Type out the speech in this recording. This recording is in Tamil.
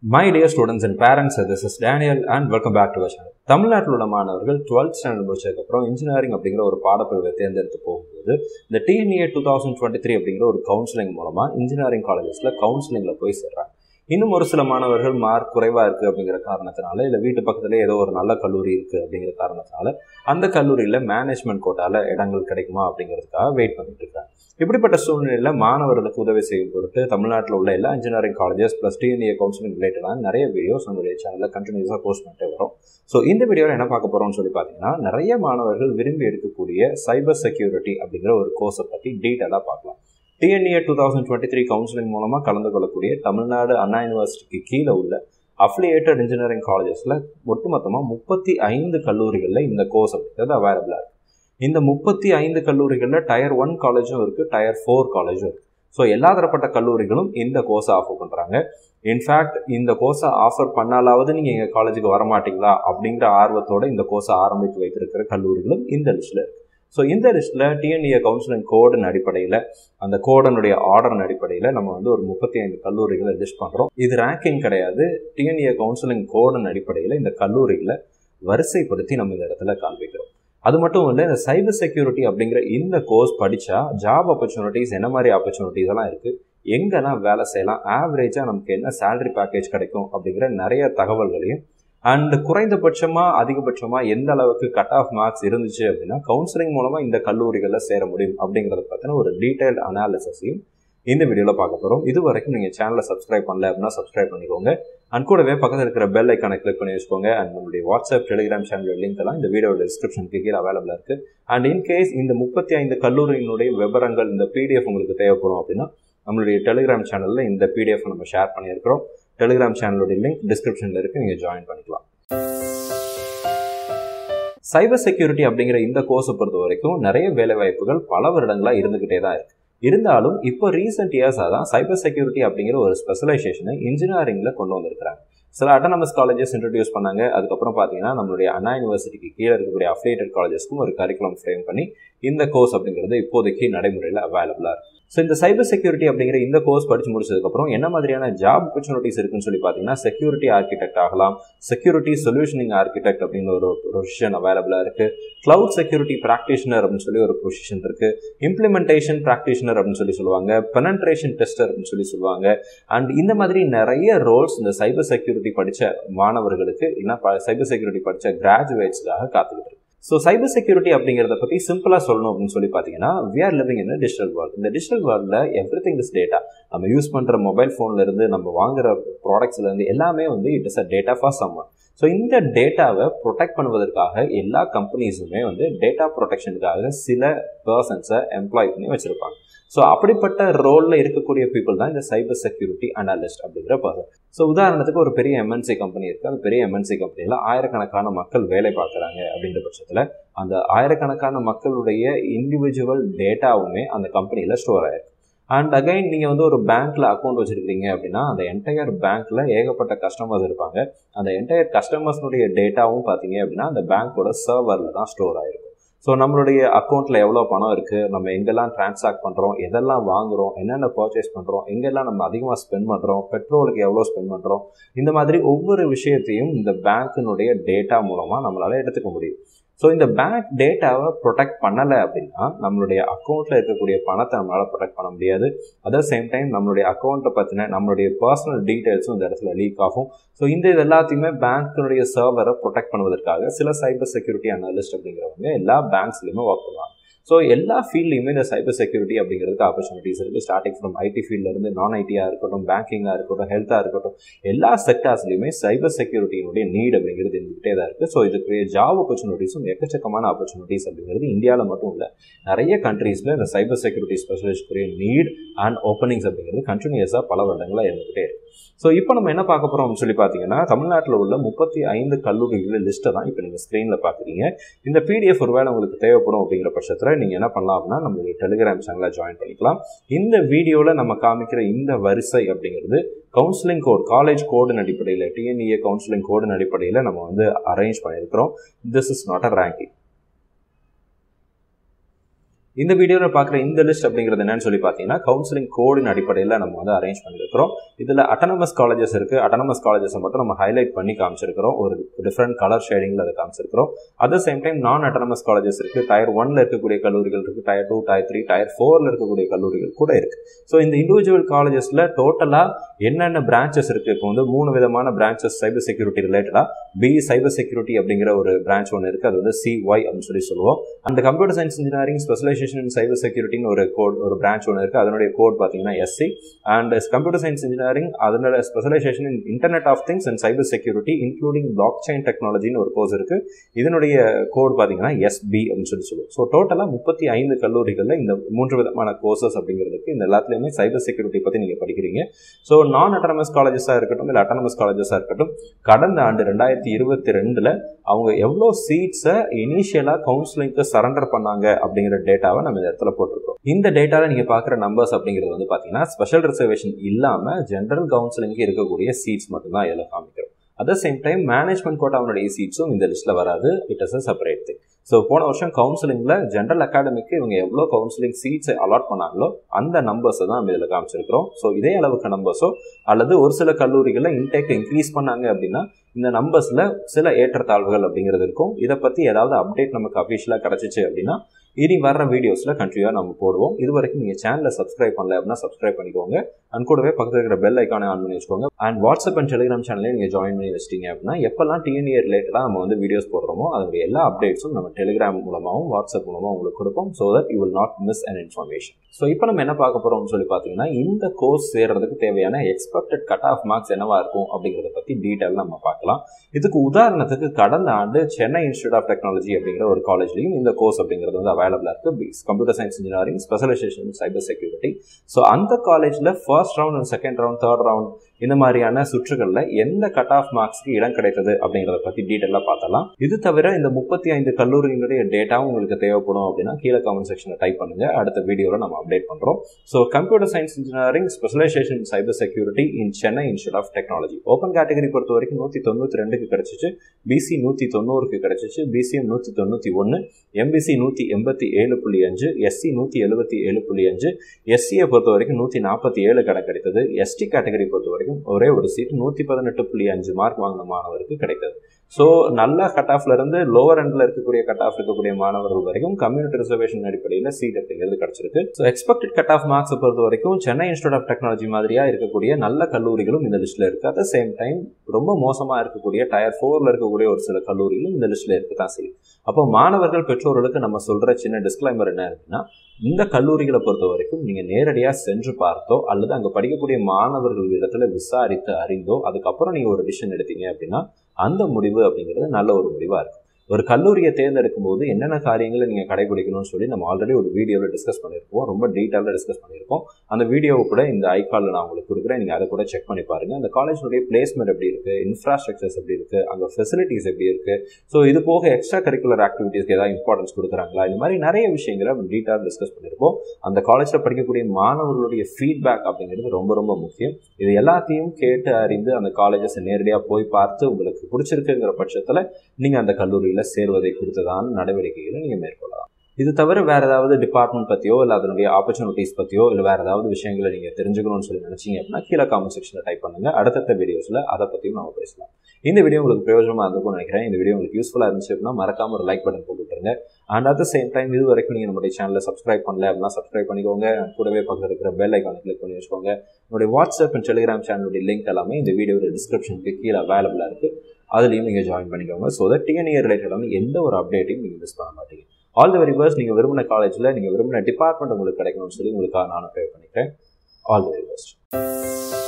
my dear students and parents this is Daniel and welcome back to channel தமிழ்நாட்டில் உள்ள மாணவர்கள் டுவெல்த் ஸ்டாண்டர்ட் முடிச்சதுக்கப்புறம் இன்ஜினியரிங் அப்படிங்கிற ஒரு பாடப்பிரிவை தேர்ந்தெடுத்து போகும்போது இந்த TNEA two thousand twenty three அப்படிங்கிற ஒரு கவுன்சிலிங் மூலமாக இன்ஜினியரிங் காலேஜஸில் கவுன்சிலிங்கில் போய் சேர்றாங்க இன்னும் ஒரு சில மாணவர்கள் மார்க் குறைவாக இருக்குது அப்படிங்கிற காரணத்தினால இல்லை வீட்டு பக்கத்துலேயே ஏதோ ஒரு நல்ல கல்லூரி இருக்குது அப்படிங்கிற காரணத்தினால அந்த கல்லூரியில் மேனேஜ்மெண்ட் கோட்டால இடங்கள் கிடைக்குமா அப்படிங்கிறதுக்காக வெயிட் பண்ணிட்டு இருக்காங்க இப்படிப்பட்ட சூழ்நிலையில் மாணவர்களுக்கு உதவி செய்யும் பொருட்டு தமிழ்நாட்டில் உள்ள எல்லா engineering colleges plus TNEA counselling ரிலேட்டடான நிறைய வீடியோஸ் நம்மளுடைய சேனலில் கண்டினியூஸாக போஸ்ட் பண்ணிட்டே வரும் ஸோ இந்த வீடியோவில் என்ன பார்க்க போகிறோம்னு சொல்லி பார்த்தீங்கன்னா நிறைய மாணவர்கள் விரும்பி எடுக்கக்கூடிய சைபர் செக்யூரிட்டி அப்படிங்கிற ஒரு கோர்ஸை பற்றி டீட்டெயிலாக பார்க்கலாம் TNEA two thousand twenty three counselling மூலமாக கலந்து கொள்ளக்கூடிய தமிழ்நாடு அண்ணா யூனிவர்சிட்டிக்கு கீழே உள்ள அஃபிலியேட்டட் இன்ஜினியரிங் காலேஜஸில் ஒட்டுமொத்தமாக முப்பத்தி ஐந்து கல்லூரிகளில் இந்த கோர்ஸ் அப்படிங்கிறது அவைலபிளாக இருக்குது இந்த முப்பத்தி ஐந்து கல்லூரிகளில் டயர் ஒன் காலேஜும் இருக்குது டயர் ஃபோர் காலேஜும் இருக்குது ஸோ எல்லா தரப்பட்ட கல்லூரிகளும் இந்த கோர்ஸை ஆஃபர் பண்ணுறாங்க இன்ஃபேக்ட் இந்த கோர்ஸை ஆஃபர் பண்ணாலாவது நீங்கள் எங்கள் காலேஜுக்கு வரமாட்டீங்களா அப்படிங்கிற ஆர்வத்தோடு இந்த கோர்ஸை ஆரம்பித்து வைத்திருக்கிற கல்லூரிகளும் இந்த லிஸ்ட்டில் இருக்குது ஸோ இந்த லிஸ்ட்டில் டிஎன்ஏ கவுன்சிலிங் கோடின் அடிப்படையில் அந்த கோடனுடைய ஆர்டரின் அடிப்படையில் நம்ம வந்து ஒரு முப்பத்தி ஐந்து கல்லூரிகளை லிஸ்ட் பண்ணுறோம் இது ரேங்கிங் கிடையாது டிஎன்ஏ கவுன்சிலிங் கோடின் அடிப்படையில் இந்த கல்லூரிகளை வரிசைப்படுத்தி நம்ம இந்த இடத்துல காண்பிக்கிறோம் அது மட்டும் இல்லை இந்த சைபர் செக்யூரிட்டி அப்படிங்கிற இந்த கோர்ஸ் படித்தா ஜாப் ஆப்பர்ச்சுனிட்டிஸ் என்ன மாதிரி ஆப்பர்ச்சுனிட்டிஸ் எல்லாம் இருக்குது எங்கெல்லாம் வேலை செய்யலாம் ஆவரேஜாக நமக்கு என்ன சேலரி பேக்கேஜ் கிடைக்கும் அப்படிங்கிற நிறைய தகவல்களையும் அண்ட் குறைந்தபட்சமாக அதிகபட்சமாக எந்த அளவுக்கு கட் ஆஃப் மார்க்ஸ் இருந்துச்சு அப்படின்னா கவுன்சிலிங் மூலமாக இந்த கல்லூரிகளில் சேர முடியும் அப்படிங்கிறத பற்றின ஒரு டீட்டெயில் அனாலிசிஸையும் இந்த வீடியோவில் பார்க்க போகிறோம் இது வரைக்கும் நீங்கள் சேனலை சப்ஸ்கிரைப் பண்ணல அப்படின்னா சப்ஸ்கிரைப் பண்ணிக்கோங்க அண்ட் கூடவே பக்கத்தில் இருக்கிற பெல் ஐக்கானை கிளிக் பண்ணி வச்சுக்கோங்க அண்ட் நம்மளுடைய வாட்ஸ்அப் டெலிகிராம் சேனல் லிங்க் எல்லாம் இந்த வீடியோட டிஸ்கிரிப்ஷனுக்கு கீழே அவைலபிளாக இருக்குது அண்ட் இன்கேஸ் இந்த முப்பத்தி ஐந்து கல்லூரியினுடைய விவரங்கள் இந்த பிடிஎஃப் உங்களுக்கு தேவைப்படும் அப்படின்னா நம்மளுடைய டெலிகிராம் சேனலில் இந்த பிடிஎஃப் நம்ம ஷேர் பண்ணியிருக்கிறோம் டெலிகிராம் சேனலுடைய லிங்க் டிஸ்கிரிப்ஷனில் இருக்குது நீங்கள் ஜாயின் பண்ணிக்கலாம் சைபர் செக்யூரிட்டி அப்படிங்கிற இந்த கோர்ஸை பொறுத்த வரைக்கும் நிறைய வேலைவாய்ப்புகள் பல வருடங்களாக இருந்துக்கிட்டே தான் இருக்குது இருந்தாலும் இப்போ ரீசெண்ட் இயர்ஸாக தான் சைபர் செக்யூரிட்டி அப்படிங்கிற ஒரு ஸ்பெஷலைசேஷனை இன்ஜினியரிங்கில் கொண்டு வந்திருக்கிறாங்க சில அட்டானமஸ் காலேஜஸ் இன்ட்ரடியூஸ் பண்ணாங்க அதுக்கப்புறம் பார்த்தீங்கன்னா நம்மளுடைய அண்ணா யூனிவர்சிட்டிக்கு கீழே இருக்கக்கூடிய அஃபிலியேட்டட் காலேஜஸ்க்கும் ஒரு கரிக்குலம் ஃப்ரேம் பண்ணி இந்த கோர்ஸ் அப்படிங்கிறது இப்போதைக்கு நடைமுறையில் அவைலபிளாக இருக்குது ஸோ இந்த சைபர் செக்யூரிட்டி அப்படிங்கிற இந்த கோர்ஸ் படித்து முடிச்சதுக்கப்புறம் என்ன மாதிரியான ஜாப் ஆப்பர்ச்சுனிட்டிஸ் இருக்குன்னு சொல்லி பார்த்தீங்கன்னா செக்யூரிட்டி ஆர்கிடெக்ட் ஆகலாம் செக்யூரிட்டி சொல்யூஷனிங் ஆர்கிடெக்ட் அப்படின்னு ஒரு பொசிஷன் அவைலபிளாக இருக்குது க்ளவுட் செக்யூரிட்டி ப்ராக்டிஷனர் அப்படின்னு சொல்லி ஒரு பொசிஷன் இருக்குது இம்ப்ளிமெண்டேஷன் ப்ராக்டிஷனர் அப்படின்னு சொல்லி சொல்லுவாங்க பெனன்ட்ரேஷன் டெஸ்டர் அப்படின்னு சொல்லி சொல்லுவாங்க அண்ட் இந்த மாதிரி நிறைய ரோல்ஸ் இந்த சைபர் செக்யூரிட்டி படித்த மாணவர்களுக்கு இல்லைன்னா சைபர் செக்யூரிட்டி படித்த கிராஜுவேட்ஸ்க்காக காத்துக்கிட்டு இருக்கு ஸோ சைபர் செக்யூரிட்டி அப்படிங்கிறத பற்றி சிம்பிளாக சொல்லணும் அப்படின்னு சொல்லி பார்த்தீங்கன்னா we are living in digital world இந்த டிஜிட்டல் வேர்ல்டில் எவ்ரி திங் இஸ் டேட்டா நம்ம யூஸ் பண்ணுற மொபைல் ஃபோன்லேருந்து நம்ம வாங்குற ப்ராடக்ட்ஸ்லேருந்து எல்லாமே வந்து it is a data for someone so இந்த டேட்டாவை ப்ரொடெக்ட் பண்ணுவதற்காக எல்லா கம்பெனிஸுமே வந்து டேட்டா ப்ரொடெக்ஷனுக்காக சில பர்சன்ஸை எம்ப்ளாய் பண்ணி வச்சுருப்பாங்க ஸோ அப்படிப்பட்ட ரோலில் இருக்கக்கூடிய பீப்புள் தான் இந்த சைபர் செக்யூரிட்டி அனாலிஸ்ட் அப்படிங்கிற பர்சன் ஸோ உதாரணத்துக்கு ஒரு பெரிய எம்என்சி கம்பெனி இருக்குது அந்த பெரிய எம்என்சி கம்பெனியில் ஆயிரக்கணக்கான மக்கள் வேலை பார்க்குறாங்க அப்படிங்கிற பட்சத்தில் அந்த ஆயிரக்கணக்கான மக்களுடைய இண்டிவிஜுவல் டேட்டாவுமே அந்த கம்பெனியில் ஸ்டோர் ஆயிருக்கு அண்ட் அகைன் நீங்கள் வந்து ஒரு பேங்க்கில் அக்கௌண்ட் வச்சுருக்கீங்க அப்படின்னா அந்த என்டையர் பேங்க்கில் ஏகப்பட்ட கஸ்டமர்ஸ் இருப்பாங்க அந்த என்டையர் கஸ்டமர்ஸ்னுடைய டேட்டாவும் பார்த்தீங்க அப்படின்னா அந்த பேங்க்கோட சர்வரில் தான் ஸ்டோர் ஆகிருக்கும் ஸோ நம்மளுடைய அக்கௌண்ட்டில் எவ்வளோ பணம் இருக்குது நம்ம எங்கெல்லாம் டிரான்சாக்ட் பண்ணுறோம் எதெல்லாம் வாங்குகிறோம் என்னென்ன பர்ச்சேஸ் பண்ணுறோம் எங்கெல்லாம் நம்ம அதிகமாக ஸ்பெண்ட் பண்ணுறோம் பெட்ரோலுக்கு எவ்வளோ ஸ்பெண்ட் பண்ணுறோம் இந்த மாதிரி ஒவ்வொரு விஷயத்தையும் இந்த பேங்க்கினுடைய டேட்டா மூலமாக நம்மளால் எடுத்துக்க முடியும் ஸோ இந்த பேங்க் டேட்டாவை ப்ரொடெக்ட் பண்ணலை அப்படின்னா நம்மளுடைய அக்கௌண்ட்டில் இருக்கக்கூடிய பணத்தை நம்மளால் ப்ரொடெக்ட் பண்ண முடியாது அட் சேம் டைம் நம்மளுடைய அக்கௌண்ட்டை பற்றின நம்மளுடைய பர்சனல் டீட்டெயில்ஸும் இந்த இடத்துல லீக் ஆகும் ஸோ இந்த இது எல்லாத்தையுமே பேங்க்கினுடைய சர்வரை ப்ரொடெக்ட் பண்ணுவதற்காக சில சைபர் செக்யூரிட்டி அனாலிஸ்ட் அப்படிங்கிறவங்க எல்லா பேங்க்ஸ்லையுமே ஒர்க் பண்ணுவாங்க ஸோ எல்லா ஃபீல்ட்லையுமே இந்த சைபர் செக்யூரிட்டி அப்படிங்கிறதுக்கு ஆப்பர்ச்சுனிட்டிஸ் இருக்குது ஸ்டார்டிங் ஃப்ரம் ஐடி ஃபீல்ட்லேருந்து நான் ஐடியாக இருக்கட்டும் பேங்கிங்காக இருக்கட்டும் ஹெல்த்தாக இருக்கட்டும் எல்லா செக்டார்ஸ்லையுமே சைபர் செக்யூரிட்டியினுடைய நீட் அப்படிங்கிறது இருந்துகிட்டே தான் இருக்குது ஸோ இதுக்குரிய ஜாப் ஆப்பர்ச்சுனிட்டிஸும் எக்கச்சக்கமான ஆப்பர்ச்சுனிட்டிஸ் அப்படிங்கிறது இந்தியாவில் மட்டும் இல்லை நிறைய கண்ட்ரீஸில் இந்த சைபர் செக்யூரிட்டி ஸ்பெஷலிஸ்ட்குரிய நீட் அண்ட் ஓப்பனிங்ஸ் அப்படிங்கிறது கண்டினியூஸாக பல வருடங்களாக இருந்துகிட்டே இருக்குது ஸோ இப்போ நம்ம என்ன பார்க்க போகிறோம் அப்படின்னு சொல்லி பார்த்தீங்கன்னா தமிழ்நாட்டில் உள்ள முப்பத்தி ஐந்து கல்லூரிகளில் லிஸ்ட்டை தான் இப்போ நீங்கள் ஸ்க்ரீனில் பார்க்குறீங்க இந்த பிடிஎஃப் ஒருவேளை உங்களுக்கு தேவைப்படும் அப்படிங்கிற பட்சத்தில் நீங்கள் என்ன பண்ணலாம் அப்படின்னா நம்மளுடைய டெலிகிராம் சேனலில் ஜாயின் பண்ணிக்கலாம் இந்த வீடியோவில் நம்ம காமிக்கிற இந்த வரிசை அப்படிங்கிறது கவுன்சிலிங் கோட் காலேஜ் கோடின் அடிப்படையில் டிஎன்இஏ கவுன்சிலிங் கோடின் அடிப்படையில் நம்ம வந்து அரேஞ்ச் பண்ணியிருக்கிறோம் this is not a ranking இந்த வீடியோவில் பார்க்குற இந்த லிஸ்ட் அப்படிங்கிறது என்னன்னு சொல்லி பார்த்தீங்கன்னா கவுன்சிலிங் கோடின் அடிப்படையில் நம்ம வந்து அரேஞ்ச் பண்ணியிருக்கிறோம் இதில் அட்டானமஸ் காலேஜஸ் இருக்குது அட்டானமஸ் காலேஜஸை மட்டும் நம்ம ஹைலைட் பண்ணி காமிச்சிருக்கிறோம் ஒரு டிஃப்ரெண்ட் கலர் ஷேடிங்கில் அதை காமிச்சிருக்கிறோம் at the same time non autonomous colleges இருக்குது டயர் ஒன்ல இருக்கக்கூடிய கல்லூரிகள் இருக்குது tier two tier three tier ஃபோரில் இருக்கக்கூடிய கல்லூரிகள் கூட இருக்குது ஸோ இந்த இண்டிவிஜுவல் காலேஜஸில் டோட்டலாக என்னென்ன பிரான்ச்சஸ் இருக்குது இப்போ வந்து மூணு விதமான பிரான்ச்சஸ் சைபர் செக்யூரிட்டி ரிலேட்டடாக பி சைபர் செக்யூரிட்டி அப்படிங்கிற ஒரு பிரான்ச் ஒன்று இருக்குது அது வந்து சிஒய் அப்படின்னு சொல்லி சொல்லுவோம் அந்த computer science engineering specialisation in cyber செக்யூரிட்டின்னு ஒரு கோட் ஒரு பிரான்ச் ஒன்று இருக்குது அதனுடைய கோட் பார்த்தீங்கன்னா SC and computer science engineering அதனோட specialisation in internet of things and cyber security including blockchain டெக்னாலஜின்னு ஒரு கோர்ஸ் இருக்குது இதனுடைய கோட் பார்த்தீங்கன்னா எஸ்பி அப்படின்னு சொல்லி சொல்லுவோம் ஸோ டோட்டலாக முப்பத்தி ஐந்து கல்லூரிகளில் இந்த மூன்று விதமான கோர்சஸ் அப்படிங்கிறதுக்கு இந்த எல்லாத்துலேயுமே சைபர் செக்யூரிட்டி பற்றி நீங்கள் படிக்கிறீங்க ஸோ நான் அட்டானமஸ் காலேஜஸாக இருக்கட்டும் இல்லை அட்டானமஸ் காலேஜஸாக இருக்கட்டும் கடந்த ஆண்டு ரெண்டாயிரத்தி இருபத்தி ரெண்டில் அவங்க எவ்வளோ சீட்ஸை இனிஷியலாக கவுன்சிலிங்க்கு சரண்டர் பண்ணாங்க அப்படிங்கிற டேட்டாவை நம்ம இந்த இடத்துல போட்டிருக்கோம் இந்த டேட்டாவில் நீங்கள் பார்க்குற நம்பர்ஸ் அப்படிங்கிறது வந்து பார்த்தீங்கன்னா ஸ்பெஷல் ரிசர்வேஷன் இல்லாமல் ஜென்ரல் கவுன்சிலிங்க்கு இருக்கக்கூடிய சீட்ஸ் மட்டும்தான் இதில் காமிக்கிறோம் at the same time management கோட்டாவுடைய சீட்ஸும் இந்த லிஸ்ட்டில் வராது it is a separate thing so போன வருஷம் கவுன்சிலிங்கில் ஜென்ரல் அகாடமிக்கு இவங்க எவ்வளோ கவுன்சிலிங் சீட்ஸ் அலாட் பண்ணாங்களோ அந்த நம்பர்ஸை தான் நம்ம இதில் காமிச்சிருக்கிறோம் ஸோ இதே அளவுக்கு நம்பர்ஸோ அல்லது ஒரு சில கல்லூரிகளில் இன்டேக் இன்க்ரீஸ் பண்ணாங்க அப்படின்னா இந்த நம்பர்ஸில் சில ஏற்றத்தாழ்வுகள் அப்படிங்கிறது இருக்கும் இதை பற்றி ஏதாவது அப்டேட் நமக்கு அஃபிஷியலாக கிடச்சிச்சு அப்படின்னா இனி வர்ற வீடியோஸில் கண்டினியூவாக நம்ம போடுவோம் இது வரைக்கும் நீங்கள் சேனலை சப்ஸ்கிரைப் பண்ணல அப்படின்னா சப்ஸ்கிரைப் பண்ணிக்கோங்க அண்ட் கூடவே பக்கத்தில் இருக்கிற பெல் ஐக்கானை ஆன் பண்ணி வச்சுக்கோங்க அண்ட் வாட்ஸ்அப் அண்ட் டெலிகிராம் சேனலையும் நீங்கள் ஜாயின் பண்ணி வச்சிட்டீங்க அப்படின்னா எப்போல்லாம் டிஎன்ஏ ரிலேட்டடாக நம்ம வந்து வீடியோஸ் போடுறோமோ அதனுடைய எல்லா அப்டேட்ஸும் நம்ம டெலிகிராம் மூலமாகவும் வாட்ஸ்அப் மூலமாக உங்களுக்கு கொடுப்போம் so that you will not miss an information so இப்போ நம்ம என்ன பார்க்க போகிறோம்னு சொல்லி பார்த்தீங்கன்னா இந்த கோர்ஸ் சேர்றதுக்கு தேவையான எக்ஸ்பெக்டட் கட் ஆஃப் மார்க்ஸ் என்னவா இருக்கும் அப்படிங்கிறத பற்றி டீட்டெயில் நம்ம பார்க்கலாம் இதுக்கு உதாரணத்துக்கு கடந்த ஆண்டு சென்னை இன்ஸ்டியூட் ஆஃப் டெக்னாலஜி அப்படிங்கிற ஒரு காலேஜ்லையும் இந்த கோர்ஸ் அப்படிங்கிறது வந்து அவைலபிளாக இருக்குது computer science engineering specialisation cyber security so அந்த காலேஜில் first round and second round third round இந்த மாதிரியான சுற்றுகளில் எந்த கட் ஆஃப் மார்க்ஸ்க்கு இடம் கிடைத்தது அப்படிங்கிறத பற்றி டீட்டெயிலாக பார்த்தலாம் இது தவிர இந்த முப்பத்தி ஐந்து கல்லூரிகளுடைய டேட்டாவும் உங்களுக்கு தேவைப்படும் அப்படின்னா கீழே கமெண்ட் செக்ஷனில் டைப் பண்ணுங்க அடுத்த வீடியோவில் நம்ம அப்டேட் பண்ணுறோம் so computer science engineering specialisation cyber security in Chennai institute of technology open category பொறுத்த வரைக்கும் நூற்றி தொண்ணூற்றி ரெண்டுக்கு கிடைச்சிச்சு பிசி நூற்றி தொண்ணூறுக்கு கிடைச்சிச்சு பிசிஎம் நூற்றி தொண்ணூற்றி ஒன்று எம்பிசி நூற்றி எண்பத்தி ஏழு புள்ளி அஞ்சு எஸ்சி நூற்றி எழுபத்தி ஏழு புள்ளி அஞ்சு எஸ்சியை பொறுத்த வரைக்கும் நூற்றி நாற்பத்தி ஏழு கடை கிடைத்தது எஸ்டி கேட்டகரி பொறுத்த வரைக்கும் ஒரே ஒரு சீட் நூற்றி பதினெட்டு புள்ளி அஞ்சு மார்க் வாங்கின மாணவருக்கு கிடைத்தது ஸோ நல்ல கட் ஆஃப்ல இருந்து லோவர் எண்டில் இருக்கக்கூடிய கட் ஆஃப் இருக்கக்கூடிய மாணவர்கள் வரைக்கும் கம்யூனிட்டி ரிசர்வேஷன் அடிப்படையில் சீட் அப்படிங்கிறது கிடைச்சிருக்கு ஸோ எக்ஸ்பெக்டட் கட் ஆஃப் மார்க்ஸை பொறுத்த வரைக்கும் சென்னை இன்ஸ்டியூட் ஆஃப் டெக்னாலஜி மாதிரியாக இருக்கக்கூடிய நல்ல கல்லூரிகளும் இந்த லிஸ்ட்டில் இருக்குது அட் த சேம் டைம் ரொம்ப மோசமாக இருக்கக்கூடிய டயர் ஃபோரில் இருக்கக்கூடிய ஒரு சில கல்லூரிகளும் இந்த லிஸ்ட்டில் இருக்க தான் செய்யும் அப்போ மாணவர்கள் பெற்றோர்களுக்கு நம்ம சொல்கிற சின்ன டிஸ்கிளைமர் என்ன அப்படின்னா இந்த கல்லூரிகளை பொறுத்த வரைக்கும் நீங்கள் நேரடியாக சென்று பார்த்தோ அல்லது அங்கே படிக்கக்கூடிய மாணவர்கள் இடத்துல விசாரித்து அறிந்தோ அதுக்கப்புறம் நீங்கள் ஒரு டிசிஷன் எடுத்தீங்க அப்படின்னா அந்த முடிவு அப்படிங்கிறது நல்ல ஒரு முடிவாக இருக்கும் ஒரு கல்லூரியை தேர்ந்தெடுக்கும் போது என்னென்ன காரியங்களை நீங்கள் கடைபிடிக்கணும்னு சொல்லி நம்ம ஆல்ரெடி ஒரு வீடியோவில் டிஸ்கஸ் பண்ணியிருக்கோம் ரொம்ப டீட்டெயிலாக டிஸ்கஸ் பண்ணியிருக்கோம் அந்த வீடியோவை கூட இந்த ஐகாலில் நான் உங்களுக்கு கொடுக்குறேன் நீங்கள் அதை கூட செக் பண்ணி பாருங்கள் அந்த காலேஜினுடைய பிளேஸ்மெண்ட் எப்படி இருக்குது இன்ஃப்ராஸ்ட்ரக்சர்ஸ் எப்படி இருக்குது அங்கே ஃபெசிலிட்டிஸ் எப்படி இருக்குது ஸோ இது போக எக்ஸ்ட்ரா கரிக்குலர் ஆக்டிவிட்டீஸ்க்கு ஏதாவது இம்பார்ட்டன்ஸ் கொடுக்குறாங்களா இந்த மாதிரி நிறைய விஷயங்களை டீட்டெயிலாக டிஸ்கஸ் பண்ணியிருப்போம் அந்த காலேஜில் படிக்கக்கூடிய மாணவர்களுடைய ஃபீட்பேக் அப்படிங்கிறது ரொம்ப ரொம்ப முக்கியம் இது எல்லாத்தையும் கேட்டு அறிந்து அந்த காலேஜஸை நேரடியாக போய் பார்த்து உங்களுக்கு பிடிச்சிருக்குங்கிற பட்சத்தில் நீங்கள் அந்த கல்லூரியில் சேர்வதை குறித்ததான நடவடிக்கைகளை நீங்கள் மேற்கொள்ளலாம் இது தவிர வேற ஏதாவது டிபார்ட்மெண்ட் பற்றியோ இல்லை அதனுடைய ஆப்பர்ச்சுனிட்டிஸ் பற்றியோ இல்லை வேற ஏதாவது விஷயங்களை நீங்கள் தெரிஞ்சுக்கணும்னு சொல்லி நினச்சிங்க அப்படின்னா கீழே காமெண்ட் செக்ஷனில் டைப் பண்ணுங்க அடுத்தடுத்த வீடியோஸில் அதை பற்றியும் நம்ம பேசலாம் இந்த வீடியோ உங்களுக்கு பிரயோஜனமாக இருந்திருக்கும்னு நினைக்கிறேன் இந்த வீடியோ உங்களுக்கு யூஸ்ஃபுல்லாக இருந்துச்சு அப்படின்னா மறக்காம ஒரு லைக் பட்டன் போட்டுருங்க and at the same time இது வரைக்கும் நீங்கள் நம்மளுடைய சேனலை சப்ஸ்கிரைப் பண்ணல அப்படின்னா சப்ஸ்கிரைப் பண்ணிக்கோங்க கூடவே பக்கத்தில் இருக்கிற பெல் ஐக்கானை கிளிக் பண்ணி வச்சுக்கோங்க நம்மளுடைய வாட்ஸ்அப் அண்ட் டெலிகிராம் சேனலுடைய லிங்க் எல்லாமே இந்த வீடியோட டிஸ்கிரிப்ஷனுக்கு கீழே அவைலபிளாக இருக்குது அதுலேயும் நீங்கள் ஜாயின் பண்ணிக்கோங்க ஸோ தட் டிஎன்ஏ ரிலேட்டடான எந்த ஒரு அப்டேட்டையும் நீங்கள் மிஸ் பண்ண மாட்டீங்க ஆல் தி வெரி பெஸ்ட் நீங்கள் விரும்பின காலேஜில் நீங்கள் விரும்பின டிபார்ட்மெண்ட் உங்களுக்கு கிடைக்கணும்னு சொல்லி உங்களுக்காக நான் ப்ரே பண்ணிக்கிறேன் ஆல் தி வெரி பெஸ்ட்